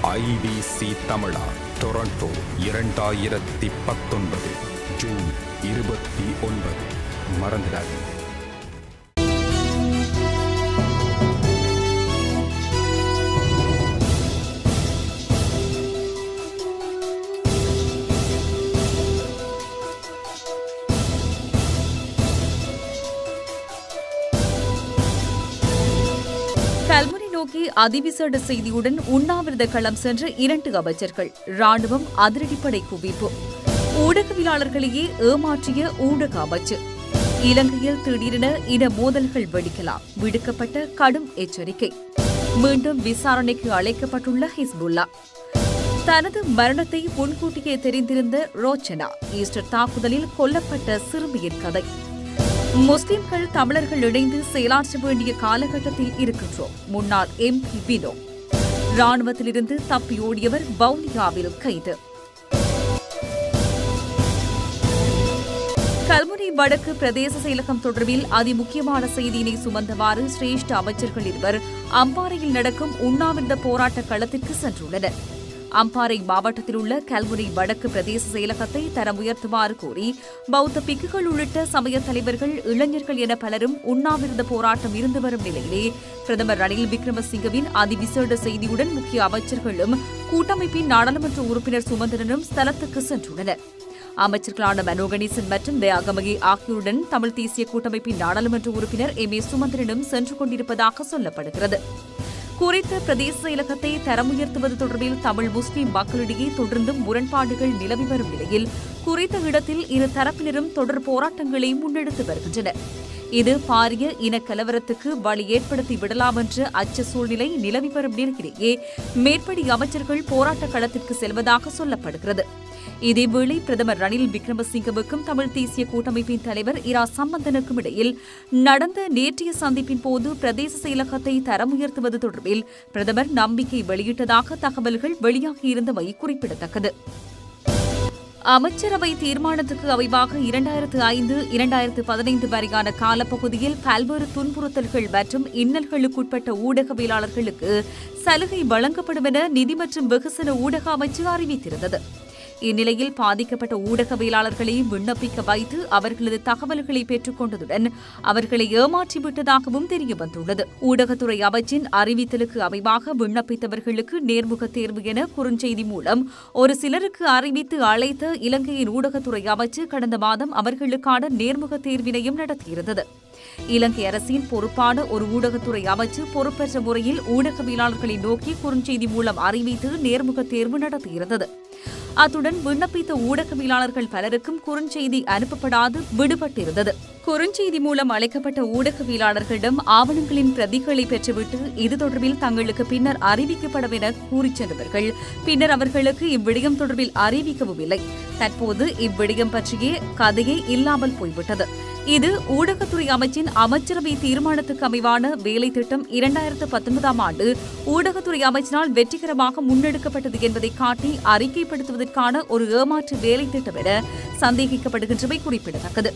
IBC தமிழா Toronto இரண்டாயிரத்தி பத்தொன்பது ஜூன் இருபத்தி ஒன்பது மறந்துடாதீங்க கல்முனை நோக்கி அதிவிசேட செய்தியுடன் உண்ணாவிரத களம் சென்ற இரண்டு அமைச்சர்கள் ராணுவம் அதிரடிப்படை குவிப்பு ஊடகவியலாளர்களையே ஏமாற்றிய ஊடக அமைச்சர் இலங்கையில் திடீரென இன மோதல்கள் வெடிக்கலாம் விடுக்கப்பட்ட கடும் எச்சரிக்கை மீண்டும் விசாரணைக்கு அழைக்கப்பட்டுள்ள ஹிஸ்புல்லா தனது மரணத்தை முன்கூட்டியே தெரிந்திருந்த ரோச்சனா ஈஸ்டர் தாக்குதலில் கொல்லப்பட்ட சிறுமியின் கதை முஸ்லிம்கள் தமிழர்கள் இணைந்து செயலாற்ற வேண்டிய காலகட்டத்தில் இருக்கின்றோம் முன்னாள் எம்பி வினோ ராணுவத்திலிருந்து தப்பியோடியவர் வவுனியாவில் கைது கல்முனை வடக்கு பிரதேச செயலகம் தொடர்பில் அதிமுக்கியமான செய்தியினை சுமந்தவாறு சிரேஷ்ட அமைச்சர்கள் இருவர் அம்பாறையில் நடக்கும் உண்ணாவிரத போராட்ட களத்திற்கு சென்றுள்ளனர் அம்பாறை மாவட்டத்தில் உள்ள கல்முனை வடக்கு பிரதேச செயலகத்தை தரம் உயர்த்துமாறு கோரி பௌத்த பிக்குகள் உள்ளிட்ட சமய தலைவர்கள் இளைஞர்கள் என பலரும் உண்ணாவிரத போராட்டம் இருந்து வரும் நிலையிலே பிரதமர் ரணில் விக்ரமசிங்கவின் அதிவிசேட செய்தியுடன் முக்கிய அமைச்சர்களும் கூட்டமைப்பின் நாடாளுமன்ற உறுப்பினர் சுமந்திரனும் ஸ்தலத்துக்கு சென்றுள்ளனர் அமைச்சர்களான மனோ கணேசன் மற்றும் தயாகமகி ஆகியோருடன் தமிழ் தேசிய கூட்டமைப்பின் நாடாளுமன்ற உறுப்பினர் எம் ஏ சுமந்திரனும் சென்று கொண்டிருப்பதாக சொல்லப்படுகிறது குறித்த பிரதேச செயலகத்தை தரம் உயர்த்துவது தொடர்பில் தமிழ் முஸ்லிம் மக்களிடையே தொடர்ந்தும் முரண்பாடுகள் நிலவி வரும் நிலையில் குறித்த இடத்தில் இரு தரப்பினரும் தொடர் போராட்டங்களை முன்னெடுத்து வருகின்றனர் இது பாரிய இன கலவரத்துக்கு வழி ஏற்படுத்தி விடலாம் என்ற அச்ச சூழ்நிலை நிலவி வரும் நிலையிலேயே மேற்படி அமைச்சர்கள் போராட்ட களத்திற்கு செல்வதாக சொல்லப்படுகிறது இதேவேளை பிரதமர் ரணில் விக்ரமசிங்கவுக்கும் தமிழ் தேசிய கூட்டமைப்பின் தலைவர் இரா சம்பந்தனுக்கும் இடையில் நடந்த நேற்றைய சந்திப்பின் போது பிரதேச செயலகத்தை தரம் உயர்த்துவது தொடர்பில் பிரதமர் நம்பிக்கை வெளியிட்டதாக தகவல்கள் வெளியாகியிருந்தமை குறிப்பிடத்தக்கது அமைச்சரவை தீர்மானத்துக்கு அமைவாக இரண்டாயிரத்து ஐந்து இரண்டாயிரத்து பதினைந்து வரையான காலப்பகுதியில் பல்வேறு துன்புறுத்தல்கள் மற்றும் இன்னல்களுக்குட்பட்ட ஊடகவியலாளர்களுக்கு சலுகை வழங்கப்படும் என நிதி மற்றும் வெகுசன ஊடக அமைச்சு அறிவித்திருந்தது இந்நிலையில் பாதிக்கப்பட்ட ஊடகவியலாளர்களை விண்ணப்பிக்க வைத்து அவர்களது தகவல்களை பெற்றுக் கொண்டதுடன் அவர்களை ஏமாற்றிவிட்டதாகவும் தெரியவந்துள்ளது ஊடகத்துறை அமைச்சின் அறிவித்தலுக்கு அமைவாக விண்ணப்பித்தவர்களுக்கு நேர்முக தேர்வு என குறுஞ்செய்தி மூலம் ஒரு சிலருக்கு அறிவித்து அழைத்த இலங்கையின் ஊடகத்துறை அமைச்சு கடந்த மாதம் அவர்களுக்கான நேர்முக தேர்வினையும் நடத்தியிருந்தது இலங்கை அரசின் பொறுப்பான ஒரு ஊடகத்துறை அமைச்சு பொறுப்பற்ற முறையில் ஊடகவியலாளர்களை நோக்கி குறுஞ்செய்தி மூலம் அறிவித்து நேர்முக தேர்வு நடத்தியிருந்தது அத்துடன் விண்ணப்பித்த ஊடகவியலாளர்கள் பலருக்கும் குறுஞ்செய்தி அனுப்பப்படாது விடுபட்டிருந்தது குறுஞ்செய்தி மூலம் அழைக்கப்பட்ட ஊடகவியலாளர்களிடம் ஆவணங்களின் பிரதிகளை பெற்றுவிட்டு இது தொடர்பில் தங்களுக்கு பின்னர் அறிவிக்கப்படும் என கூறிச் சென்றவர்கள் பின்னர் அவர்களுக்கு இவ்விடயம் தொடர்பில் அறிவிக்கவும் இல்லை தற்போது இவ்விடயம் பற்றிய கதையே இல்லாமல் போய்விட்டது இது ஊடகத்துறை அமைச்சின் அமைச்சரவை தீர்மானத்துக்கு அமைவான வேலை திட்டம் இரண்டாயிரத்து பத்தொன்பதாம் ஆண்டு ஊடகத்துறை அமைச்சினால் வெற்றிகரமாக முன்னெடுக்கப்பட்டது என்பதை காட்டி அறிக்கைப்படுத்துவதற்கான ஒரு ஏமாற்று வேலை திட்டம் என சந்தேகிக்கப்படுகின்றமை குறிப்பிடத்தக்கது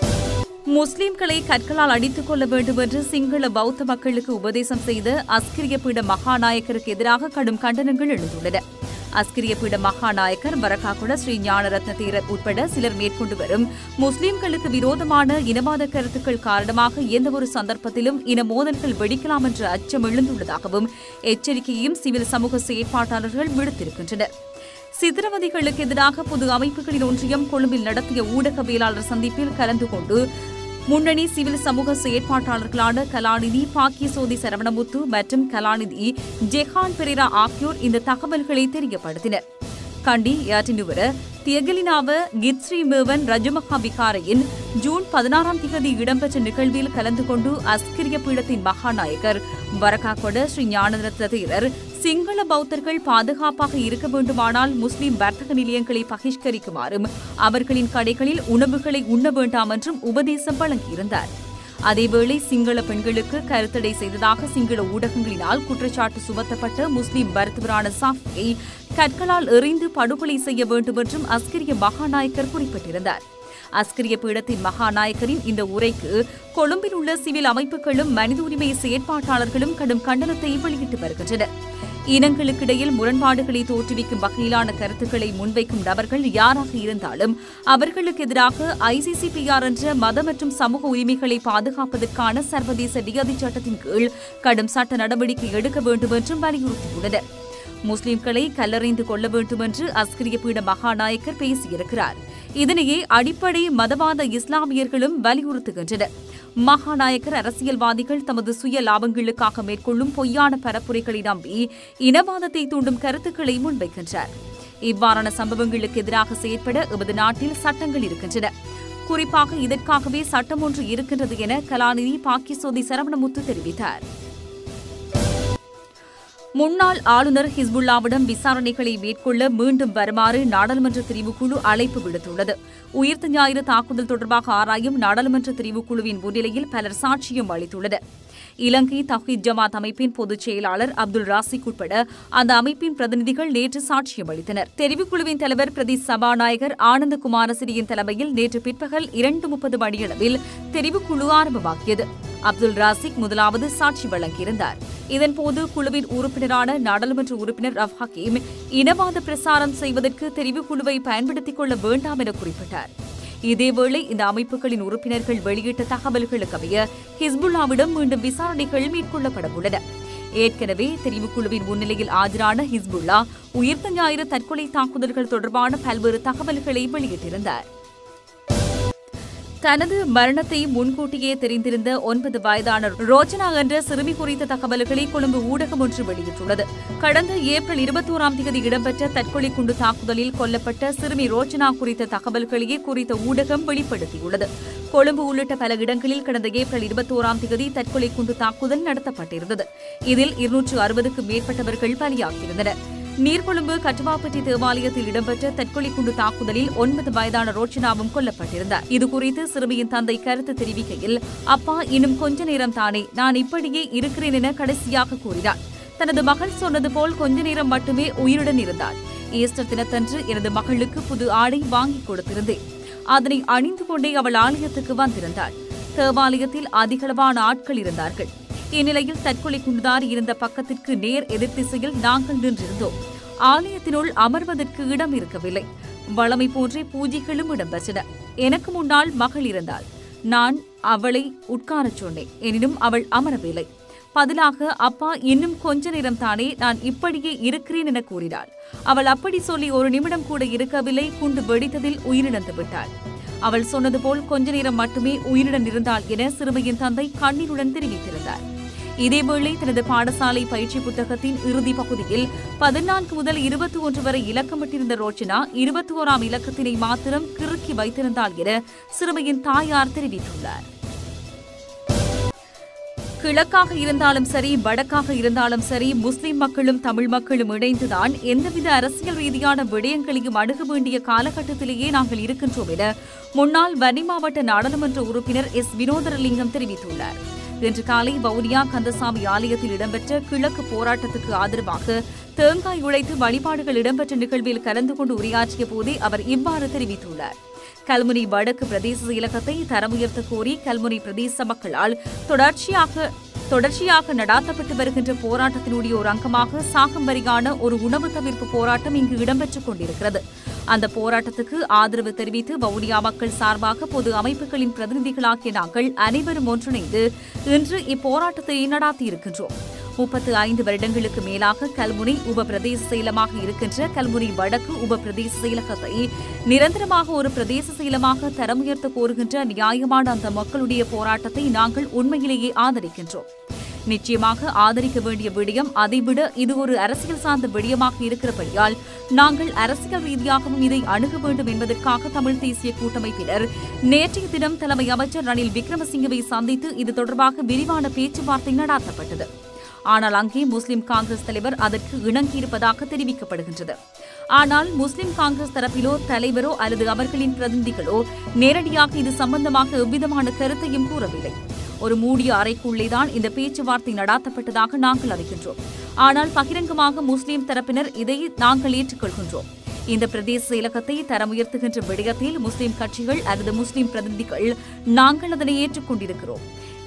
முஸ்லிம்களை கற்களால் அடித்துக் கொள்ள வேண்டும் என்று சிங்கள பௌத்த மக்களுக்கு உபதேசம் செய்த அஸ்கிரிய பீட மகாநாயக்கருக்கு எதிராக கடும் கண்டனங்கள் எழுந்துள்ளன அஸ்கிரிய பீட மகாநாயக்கர் வரகாகுட ஸ்ரீ ஞானரத்ன தீரர் உட்பட சிலர் மேற்கொண்டு வரும் முஸ்லிம்களுக்கு விரோதமான இனவாத கருத்துக்கள் காரணமாக எந்தவொரு சந்தர்ப்பத்திலும் இன மோதல்கள் வெடிக்கலாம் என்ற அச்சம் எழுந்துள்ளதாகவும் எச்சரிக்கையையும் சிவில் சமூக செயற்பாட்டாளர்கள் விடுத்திருக்கின்றனர் சித்திரவதைகளுக்கு எதிராக பொது அமைப்புகளின் ஒன்றியம் கொழும்பில் நடத்திய ஊடகவியலாளர் சந்திப்பில் கலந்து கொண்டு முன்னணி சிவில் சமூக செயற்பாட்டாளர்களான கலாநிதி பாக்கியசோதி சரவணமுத்து மற்றும் கலாநிதி ஜெஹான் பெரேரா ஆகியோர் இந்த தகவல்களை தெரியப்படுத்தினர் கண்டி யாட்டினுவர தியகலினாவ கித்ஸ்ரீ மேவன் ரஜமகா விகாரையின் ஜூன் பதினாறாம் திகதி இடம்பெற்ற நிகழ்வில் கலந்து கொண்டு அஸ்கிரிய பீடத்தின் மகாநாயகர் வரகாகொட ஸ்ரீ ஞானரத்ன தேரர் சிங்கள பௌத்தர்கள் பாதுகாப்பாக இருக்க வேண்டுமானால் முஸ்லிம் வர்த்தக நிலையங்களை பகிஷ்கரிக்குமாறும் அவர்களின் கடைகளில் உணவுகளை உண்ண வேண்டாம் என்றும் உபதேசம் வழங்கியிருந்தார் அதேவேளை சிங்கள பெண்களுக்கு கருத்தடை செய்ததாக சிங்கள ஊடகங்களினால் குற்றச்சாட்டு சுமத்தப்பட்ட முஸ்லிம் மருத்துவரான சாஃபியை கற்களால் எறிந்து படுகொலை செய்ய வேண்டும் என்றும் அஸ்கிரிய மகாநாயக்கர் குறிப்பிட்டிருந்தார் அஸ்கிரிய பீடத்தின் மகாநாயக்கரின் இந்த உரைக்கு கொழும்பில் உள்ள சிவில் அமைப்புகளும் மனித உரிமை செயற்பாட்டாளர்களும் கடும் கண்டனத்தை வெளியிட்டு வருகின்றனர் இனங்களுக்கிடையில் முரண்பாடுகளை தோற்றுவிக்கும் வகையிலான கருத்துக்களை முன்வைக்கும் நபர்கள் யாராக இருந்தாலும் அவர்களுக்கு எதிராக ஐசிசிபிஆர் என்ற மத மற்றும் சமூக உரிமைகளை பாதுகாப்பதற்கான சர்வதேச நியதி சட்டத்தின் கீழ் கடும் சட்ட நடவடிக்கை எடுக்க வேண்டும் என்றும் வலியுறுத்தியுள்ளனர் முஸ்லிம்களை கல்லறைந்து கொள்ள வேண்டும் என்று அஸ்கிரிய பீட மகாநாயக்கர் பேசியிருக்கிறார் இதனையே அடிப்படை மதவாத இஸ்லாமியர்களும் வலியுறுத்துகின்றனர் மகாநாயக்கர் அரசியல்வாதிகள் தமது சுய லாபங்களுக்காக மேற்கொள்ளும் பொய்யான பரப்புரைகளை நம்பி இனவாதத்தை தூண்டும் கருத்துக்களை முன்வைக்கின்றார் இவ்வாறான சம்பவங்களுக்கு எதிராக செயற்பட எமது நாட்டில் சட்டங்கள் இருக்கின்றன குறிப்பாக இதற்காகவே சட்டம் ஒன்று இருக்கின்றது என கலாநிதி பாக்கிசோதி சரவணமுத்து தெரிவித்தார் முன்னாள் ஆளுநர் ஹிஸ்புல்லாவிடம் விசாரணைகளை மேற்கொள்ள மீண்டும் வருமாறு நாடாளுமன்ற தெரிவுக்குழு அழைப்பு விடுத்துள்ளது உயிர்த்த ஞாயிறு தாக்குதல் தொடர்பாக ஆராயும் நாடாளுமன்ற தெரிவுக்குழுவின் முன்னிலையில் பலர் சாட்சியம் அளித்துள்ளனர் இலங்கை தஹீத் ஜமாத் அமைப்பின் பொதுச் செயலாளர் அப்துல் ராசிக் உட்பட அந்த அமைப்பின் பிரதிநிதிகள் நேற்று சாட்சியம் அளித்தனர் தெரிவுக்குழுவின் தலைவர் பிரதி சபாநாயகர் ஆனந்த குமாரசிறியின் தலைமையில் நேற்று பிற்பகல் இரண்டு முப்பது மணியளவில் தெரிவுக்குழு ஆரம்பமாகியது அப்துல் ராசிக் முதலாவது சாட்சி வழங்கியிருந்தார் இதன்போது குழுவின் உறுப்பினரான நாடாளுமன்ற உறுப்பினர் ரவ் ஹக்கீம் இனவாத பிரசாரம் செய்வதற்கு தெரிவுக்குழுவை பயன்படுத்திக் கொள்ள வேண்டாம் என குறிப்பிட்டார் இதேவேளை இந்த அமைப்புகளின் உறுப்பினர்கள் வெளியிட்ட தகவல்களுக்கு அமைய ஹிஸ்புல்லாவிடம் மீண்டும் விசாரணைகள் மேற்கொள்ளப்பட உள்ளன ஏற்கனவே தெரிவுக்குழுவின் முன்னிலையில் ஆஜரான ஹிஸ்புல்லா உயிர்த்த ஞாயிறு தற்கொலை தாக்குதல்கள் தொடர்பான பல்வேறு தகவல்களை வெளியிட்டிருந்தார் தனது மரணத்தை முன்கூட்டியே தெரிந்திருந்த ஒன்பது வயதான ரோஜனா என்ற சிறுமி குறித்த தகவல்களை கொழும்பு ஊடகம் ஒன்று வெளியிட்டுள்ளது கடந்த ஏப்ரல் இருபத்தோராம் தேதி இடம்பெற்ற தற்கொலை குண்டு தாக்குதலில் கொல்லப்பட்ட சிறுமி ரோஜனா குறித்த தகவல்களையே குறித்த ஊடகம் வெளிப்படுத்தியுள்ளது கொழும்பு உள்ளிட்ட பல இடங்களில் கடந்த ஏப்ரல் இருபத்தோராம் தேதி தற்கொலை குண்டு தாக்குதல் நடத்தப்பட்டிருந்தது இதில் இருநூற்று அறுபதுக்கும் மேற்பட்டவர்கள் பலியாகியிருந்தனர் நீர்கொழும்பு கட்டுவாப்பட்டி தேவாலயத்தில் இடம்பெற்ற தற்கொலை குண்டு தாக்குதலில் ஒன்பது வயதான ரோச்சனாவும் கொல்லப்பட்டிருந்தார் இதுகுறித்து சிறுமியின் தந்தை கருத்து தெரிவிக்கையில் அப்பா இன்னும் கொஞ்ச நேரம் தானே நான் இப்படியே இருக்கிறேன் என கடைசியாக கூறினார் தனது மகள் சொன்னது போல் கொஞ்ச நேரம் மட்டுமே உயிருடன் இருந்தாள் ஈஸ்டர் தினத்தன்று எனது மகளுக்கு புது ஆடை வாங்கி கொடுத்திருந்தேன் அதனை அணிந்து கொண்டே அவள் ஆலயத்துக்கு வந்திருந்தாள் தேவாலயத்தில் அதிகளவான ஆட்கள் இருந்தார்கள் இந்நிலையில் தற்கொலை குண்டுதாரி இருந்த பக்கத்திற்கு நேர் எதிர் திசையில் நாங்கள் நின்றிருந்தோம் ஆலயத்தினுள் அமர்வதற்கு இடம் இருக்கவில்லை வளமை போன்றே பூஜைகளும் இடம்பெற்றன எனக்கு முன்னால் மகள் இருந்தாள் நான் அவளை உட்காரச் சொன்னேன் எனினும் அவள் அமரவில்லை பதிலாக அப்பா இன்னும் கொஞ்ச நேரம் தானே நான் இப்படியே இருக்கிறேன் என கூறினாள் அவள் அப்படி சொல்லி ஒரு நிமிடம் கூட இருக்கவில்லை குண்டு வெடித்ததில் உயிரிழந்து விட்டாள் அவள் சொன்னது போல் கொஞ்ச நேரம் மட்டுமே உயிருடன் இருந்தாள் என சிறுமியின் தந்தை கண்ணீருடன் தெரிவித்திருந்தார் இதேவேளை தனது பாடசாலை பயிற்சி புத்தகத்தின் இறுதி பகுதியில் பதினான்கு முதல் இருபத்தி ஒன்று வரை இலக்கமிட்டிருந்த ரோச்சனா இருபத்தி ஓராம் இலக்கத்தினை மாத்திரம் கிறுக்கி வைத்திருந்தாள் என சிறுமியின் தாயார் தெரிவித்துள்ளார் கிழக்காக இருந்தாலும் சரி வடக்காக இருந்தாலும் சரி முஸ்லிம் மக்களும் தமிழ் மக்களும் இணைந்துதான் எந்தவித அரசியல் ரீதியான விடயங்களையும் அணுக வேண்டிய காலகட்டத்திலேயே நாங்கள் இருக்கின்றோம் என முன்னாள் வன்னி மாவட்ட நாடாளுமன்ற உறுப்பினர் எஸ் வினோதரலிங்கம் தெரிவித்துள்ளார் இன்று காலை வவுனியா கந்தசாமி ஆலயத்தில் இடம்பெற்ற கிழக்கு போராட்டத்துக்கு ஆதரவாக தேங்காய் உழைத்து வழிபாடுகள் இடம்பெற்ற நிகழ்வில் கலந்து கொண்டு உரையாற்றிய போதே அவர் இவ்வாறு தெரிவித்துள்ளார் கல்முனை வடக்கு பிரதேச செயலகத்தை தரம் உயர்த்த கோரி கல்முனை பிரதேச மக்களால் தொடர்ச்சியாக தொடர்ச்சியாக நடாத்தப்பட்டு வருகின்ற போராட்டத்தினுடைய ஒரு அங்கமாக சாகம்பரியான ஒரு உணவு தவிர்ப்பு போராட்டம் இங்கு இடம்பெற்றுக் கொண்டிருக்கிறது அந்த போராட்டத்துக்கு ஆதரவு தெரிவித்து வவுனியா மக்கள் சார்பாக பொது அமைப்புகளின் பிரதிநிதிகளாகிய நாங்கள் அனைவரும் ஒன்றிணைந்து இன்று இப்போராட்டத்தை நடாத்தியிருக்கின்றோம் முப்பத்து ஐந்து வருடங்களுக்கு மேலாக கல்முனை உப பிரதேச செயலமாக இருக்கின்ற கல்முனை வடக்கு உப பிரதேச செயலகத்தை நிரந்தரமாக ஒரு பிரதேச செயலமாக தரம் உயர்த்த கோருகின்ற நியாயமான அந்த மக்களுடைய போராட்டத்தை நாங்கள் உண்மையிலேயே ஆதரிக்கின்றோம் நிச்சயமாக ஆதரிக்க வேண்டிய விடயம் அதைவிட இது ஒரு அரசியல் சார்ந்த விடயமாக இருக்கிறபடியால் நாங்கள் அரசியல் ரீதியாகவும் இதை அணுக வேண்டும் என்பதற்காக தமிழ் தேசிய கூட்டமைப்பினர் நேற்றைய தினம் தலைமை அமைச்சர் ரணில் விக்ரமசிங்கவை சந்தித்து இது தொடர்பாக விரிவான பேச்சுவார்த்தை நடாத்தப்பட்டது ஆனால் அங்கே முஸ்லிம் காங்கிரஸ் தலைவர் அதற்கு இணங்கியிருப்பதாக தெரிவிக்கப்படுகின்றது ஆனால் முஸ்லிம் காங்கிரஸ் தரப்பிலோ தலைவரோ அல்லது அவர்களின் பிரதிநிதிகளோ நேரடியாக இது சம்பந்தமாக எவ்விதமான கருத்தையும் கூறவில்லை ஒரு மூடிய அறைக்குள்ளேதான் இந்த பேச்சுவார்த்தை நடாத்தப்பட்டதாக நாங்கள் அறிகின்றோம் ஆனால் பகிரங்கமாக முஸ்லிம் தரப்பினர் இதை நாங்கள் ஏற்றுக்கொள்கின்றோம் இந்த பிரதேச செயலகத்தை தரம் உயர்த்துகின்ற விடயத்தில் முஸ்லிம் கட்சிகள் அல்லது முஸ்லிம் பிரதிநிதிகள் நாங்கள் அதனை ஏற்றுக்கொண்டிருக்கிறோம்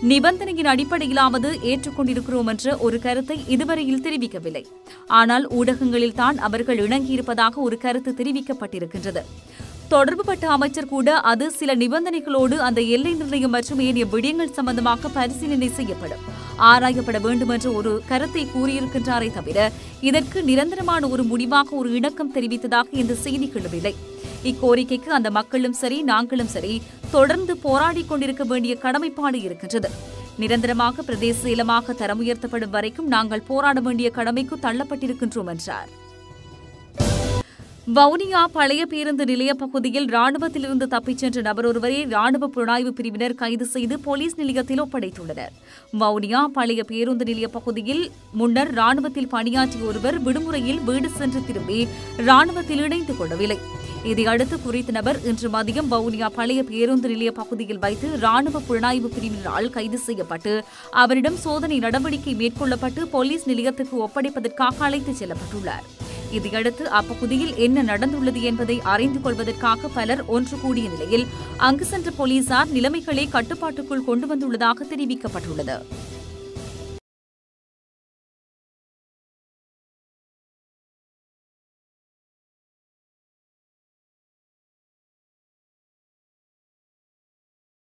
நிபந்தனையின் அடிப்படையிலாவது ஏற்றுக்கொண்டிருக்கிறோம் என்ற ஒரு கருத்தை இதுவரையில் தெரிவிக்கவில்லை ஆனால் ஊடகங்களில் தான் அவர்கள் இணங்கியிருப்பதாக ஒரு கருத்து தெரிவிக்கப்பட்டிருக்கின்றது தொடர்புபட்ட அமைச்சர் கூட அது சில நிபந்தனைகளோடு அந்த எல்லை நிர்ணயம் மற்றும் ஏனைய விடயங்கள் சம்பந்தமாக பரிசீலனை செய்யப்படும் ஆராயப்பட வேண்டும் என்ற ஒரு கருத்தை கூறியிருக்கின்றாரே தவிர இதற்கு நிரந்தரமான ஒரு முடிவாக ஒரு இணக்கம் தெரிவித்ததாக இந்த செய்திகளும் இல்லை இக்கோரிக்கைக்கு அந்த மக்களும் சரி நாங்களும் சரி தொடர்ந்து போராடிக் கொண்டிருக்க வேண்டிய கடமைப்பாடு இருக்கின்றது நிரந்தரமாக பிரதேச இலமாக தரம் உயர்த்தப்படும் வரைக்கும் நாங்கள் போராட வேண்டிய கடமைக்கு தள்ளப்பட்டிருக்கின்றோம் என்றார் வவுனியா பழைய பேருந்து நிலைய பகுதியில் ராணுவத்திலிருந்து தப்பிச் சென்ற நபர் ஒருவரை ராணுவ புலனாய்வு பிரிவினர் கைது செய்து போலீஸ் நிலையத்தில் ஒப்படைத்துள்ளனர் வவுனியா பழைய பேருந்து நிலைய பகுதியில் முன்னர் ராணுவத்தில் பணியாற்றிய ஒருவர் விடுமுறையில் வீடு சென்று திரும்பி ராணுவத்தில் இணைந்து கொள்ளவில்லை இதையடுத்து குறித்த நபர் இன்று மதியம் வவுனியா பழைய பேருந்து நிலைய பகுதியில் வைத்து ராணுவ புலனாய்வு பிரிவினரால் கைது செய்யப்பட்டு அவரிடம் சோதனை நடவடிக்கை மேற்கொள்ளப்பட்டு போலீஸ் நிலையத்துக்கு ஒப்படைப்பதற்காக அழைத்துச் செல்லப்பட்டுள்ளார் இதையடுத்து அப்பகுதியில் என்ன நடந்துள்ளது என்பதை அறிந்து கொள்வதற்காக பலர் ஒன்று கூடிய நிலையில் அங்கு சென்ற போலீசார் நிலைமைகளை கட்டுப்பாட்டுக்குள் கொண்டு வந்துள்ளதாக தெரிவிக்கப்பட்டுள்ளது